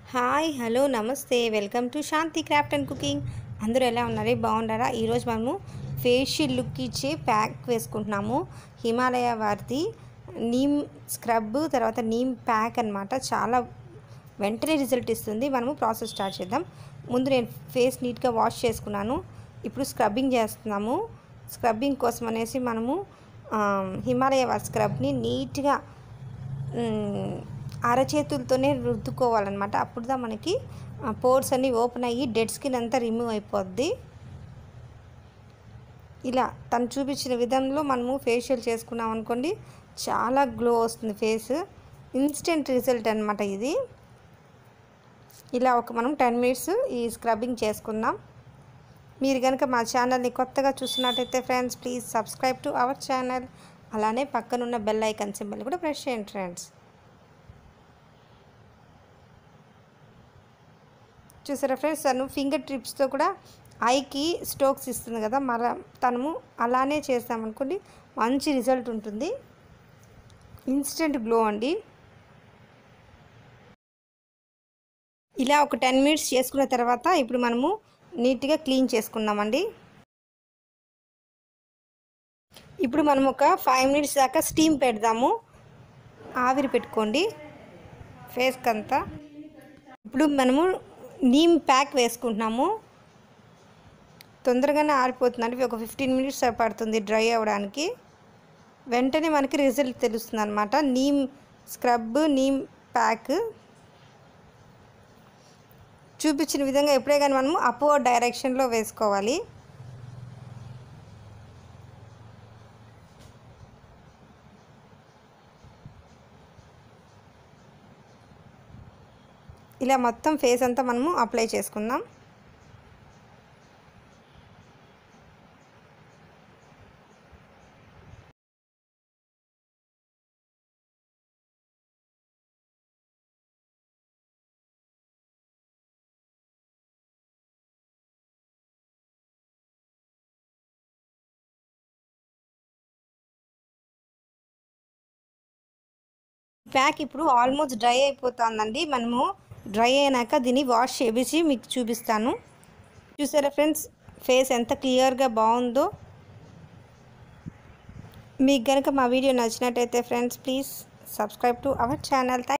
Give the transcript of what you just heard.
hi hello నమస్తే welcome to Shanthi craft and cooking అందరూ ఎలా ఉన్నారే బాగున్నారా ఈరోజు మనము ఫేషియల్ లుక్ ఇచ్చే ప్యాక్ వేసుకుంటున్నాము హిమాలయ వారిది నీమ్ స్క్రబ్ తర్వాత నీమ్ ప్యాక్ అన్నమాట చాలా వెంటనే రిజల్ట్ ఇస్తుంది మనము ప్రాసెస్ స్టార్ట్ చేద్దాం ముందు నేను ఫేస్ నీట్గా వాష్ చేసుకున్నాను ఇప్పుడు స్క్రబ్బింగ్ చేస్తున్నాము స్క్రబ్బింగ్ కోసం అనేసి మనము ఆ, హిమాలయ వారి స్క్రబ్ని నీట్గా మ్, అరచేతులతోనే రుద్దుకోవాలన్నమాట అప్పుడుదా మనకి పోర్స్ అన్నీ ఓపెన్ అయ్యి డెడ్ స్కిన్ అంతా రిమూవ్ అయిపోద్ది ఇలా తను చూపించిన విధంలో మనము ఫేషియల్ చేసుకున్నాం అనుకోండి చాలా గ్లో వస్తుంది ఫేస్ ఇన్స్టెంట్ రిజల్ట్ అనమాట ఇది ఇలా ఒక మనం టెన్ మినిట్స్ ఈ స్క్రబ్బింగ్ చేసుకుందాం మీరు కనుక మా ఛానల్ని కొత్తగా చూస్తున్నట్టయితే friends please subscribe to our channel అలానే పక్కనున్న బెల్ ఐకన్ సింబల్ కూడా ప్రెస్ చేయండి ఫ్రెండ్స్ చూసారా ఫ్రెండ్స్ తను ఫింగర్ ట్రిప్స్తో కూడా ఐకి స్ట్రోక్స్ ఇస్తుంది కదా మన తనము అలానే చేస్తామనుకోండి మంచి రిజల్ట్ ఉంటుంది ఇన్స్టెంట్ గ్లో అండి ఇలా ఒక టెన్ మినిట్స్ చేసుకున్న తర్వాత ఇప్పుడు మనము నీట్గా క్లీన్ చేసుకున్నామండి ఇప్పుడు మనం ఒక ఫైవ్ మినిట్స్ దాకా స్టీమ్ పెడదాము ఆవిరి పెట్టుకోండి ఫేస్కి అంతా ఇప్పుడు మనము నీమ్ ప్యాక్ వేసుకుంటున్నాము తొందరగానే ఆరిపోతుంది అంటే ఒక ఫిఫ్టీన్ మినిట్స్ పడుతుంది డ్రై అవ్వడానికి వెంటనే మనకి రిజల్ట్ తెలుస్తుంది అనమాట నీమ్ స్క్రబ్ నీమ్ ప్యాక్ చూపించిన విధంగా ఎప్పుడే కానీ మనము అప్వర్డ్ డైరెక్షన్లో వేసుకోవాలి ఇలా మొత్తం ఫేస్ అంతా మనము అప్లై చేసుకుందాం ప్యాక్ ఇప్పుడు ఆల్మోస్ట్ డ్రై అయిపోతుందండి మనము డ్రై అయినాక దీన్ని వాష్ చేపించి మీకు చూపిస్తాను చూసారా ఫ్రెండ్స్ ఫేస్ ఎంత క్లియర్గా బాగుందో మీకు కనుక మా వీడియో నచ్చినట్టయితే friends please subscribe to our channel